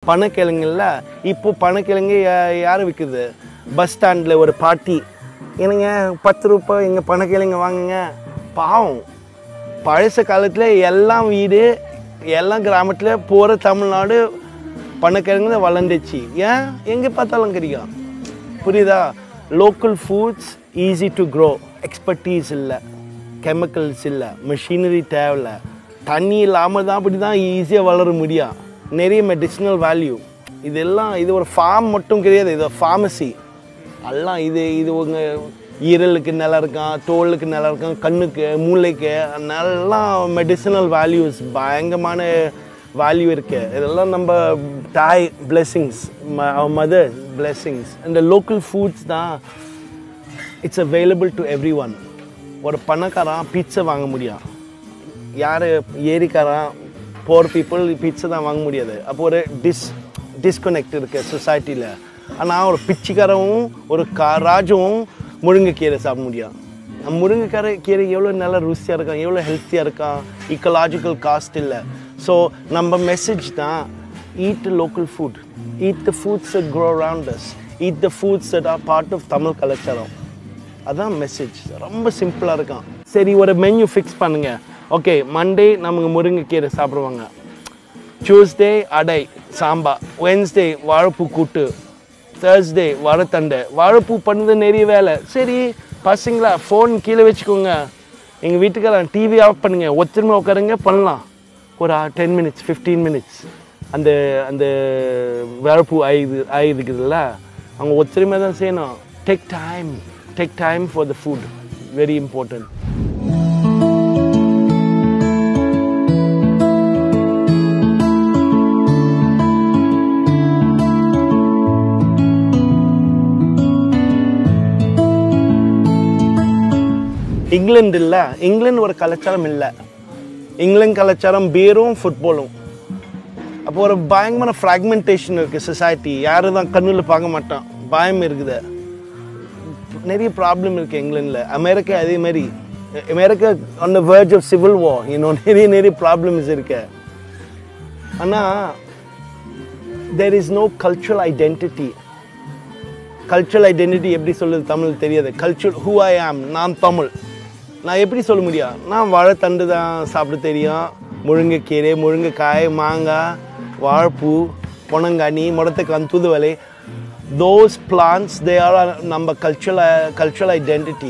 பணக்கிழங்குல இப்போ பணக்கிழங்கு யா- யார் விற்குது பஸ் ஸ்டாண்டில் ஒரு பாட்டி என்னங்க பத்து ரூபாய் எங்கள் பணக்கிழங்கு வாங்குங்க பாவம் பழச காலத்தில் எல்லாம் வீடு எல்லாம் கிராமத்தில் போகிற தமிழ்நாடு பணக்கிழங்கு தான் வளர்ந்துச்சு ஏன் எங்கே பார்த்தாலும் கிடைக்கும் புரியுதா local foods easy to grow expertise இல்லை கெமிக்கல்ஸ் இல்லை மிஷினரி தேவையில்ல தண்ணி இல்லாமல் தான் அப்படி தான் ஈஸியாக வளர முடியும் நிறைய மெடிசினல் வேல்யூ இதெல்லாம் இது ஒரு ஃபார்ம் மட்டும் கிடையாது இது ஃபார்மசி எல்லாம் இது இது உங்க ஈரலுக்கு நல்லா இருக்கான் தோலுக்கு நல்லா இருக்கான் கண்ணுக்கு மூளைக்கு நல்லா மெடிசினல் வேல்யூஸ் பயங்கரமான வேல்யூ இருக்கு இதெல்லாம் நம்ம தாய் பிளெஸ்ஸிங்ஸ் மதர் பிளெஸ்ஸிங்ஸ் இந்த லோக்கல் ஃபுட்ஸ் தான் it's available to every one ஒரு பணக்காரன் பீட்சா வாங்க முடியும் யார் ஏரிக்காரன் போர் பீப்புள் பீட்சா தான் வாங்க முடியாது அப்போ ஒரு டிஸ் டிஸ்கனெக்ட் இருக்கு சொசைட்டியில் ஆனால் ஒரு பிச்சைக்காரவும் ஒரு கா ராஜுவும் முருங்கைக்கீரை சாப்பிட முடியும் அந்த முருங்கைக்கீரை கீரை எவ்வளோ நல்ல ருசியாக இருக்கான் எவ்வளோ ஹெல்த்தியாக இருக்கான் இக்கலாஜிக்கல் காஸ்ட் இல்லை ஸோ நம்ம மெசேஜ் தான் eat local food eat the foods that grow around us eat the foods that are part of Tamil கலாச்சாரம் அதான் மெசேஜ் ரொம்ப சிம்பிளாக இருக்கும் சரி ஒரு மெனு ஃபிக்ஸ் பண்ணுங்க ஓகே மண்டே நமக்கு முருங்கைக்கீரை சாப்பிடுவாங்க டியூஸ்டே அடை சாம்பார் வென்ஸ்டே வாழைப்பூ கூட்டு தேர்ஸ்டே வாழைத்தண்டை வாழைப்பூ பண்ணுறது நிறைய வேலை சரி பசங்களா ஃபோன் கீழே வச்சுக்கோங்க எங்கள் வீட்டுக்காரன் டிவி ஆஃப் பண்ணுங்க ஒத்துமை உட்காருங்க பண்ணலாம் ஒரு டென் மினிட்ஸ் ஃபிஃப்டீன் மினிட்ஸ் அந்த அந்த வாழைப்பூ ஆயுது ஆயுதுக்குதுல்ல அவங்க ஒத்துமையாக தான் செய்யணும் take time take time for the food very important England இல்லை இங்கிலாந்து ஒரு கலாச்சாரம் இல்லை இங்கிலாந்து கலாச்சாரம் பீரும் ஃபுட்பாலும் அப்போ ஒரு பயங்கரமான ஃப்ராக்மெண்டேஷன் இருக்குது சொசைட்டி யாரும் தான் கண்ணில் பார்க்க மாட்டான் பயம் இருக்குது நிறைய ப்ராப்ளம் இருக்குது இங்கிலாண்டில் அமெரிக்கா அதே மாதிரி America on the verge of civil war இன்னும் நிறைய நிறைய ப்ராப்ளம்ஸ் இருக்கு ஆனால் there is no cultural identity cultural identity எப்படி சொல்லுது தமிழ் தெரியாது கல்ச்சுரல் ஹூ ஐ ஆம் நான் தமிழ் நான் எப்படி சொல்ல முடியும் நான் வாழைத்தண்டு தான் சாப்பிட தெரியும் முருங்கைக்கீரை முருங்கைக்காய் மாங்காய் வாழைப்பூ பொனங்கானி முடத்தக்கான் தூதுவளை தோஸ் பிளான்ஸ் தே ஆர் நம்ம கல்ச்சுரல் கல்ச்சுரல் ஐடென்டிட்டி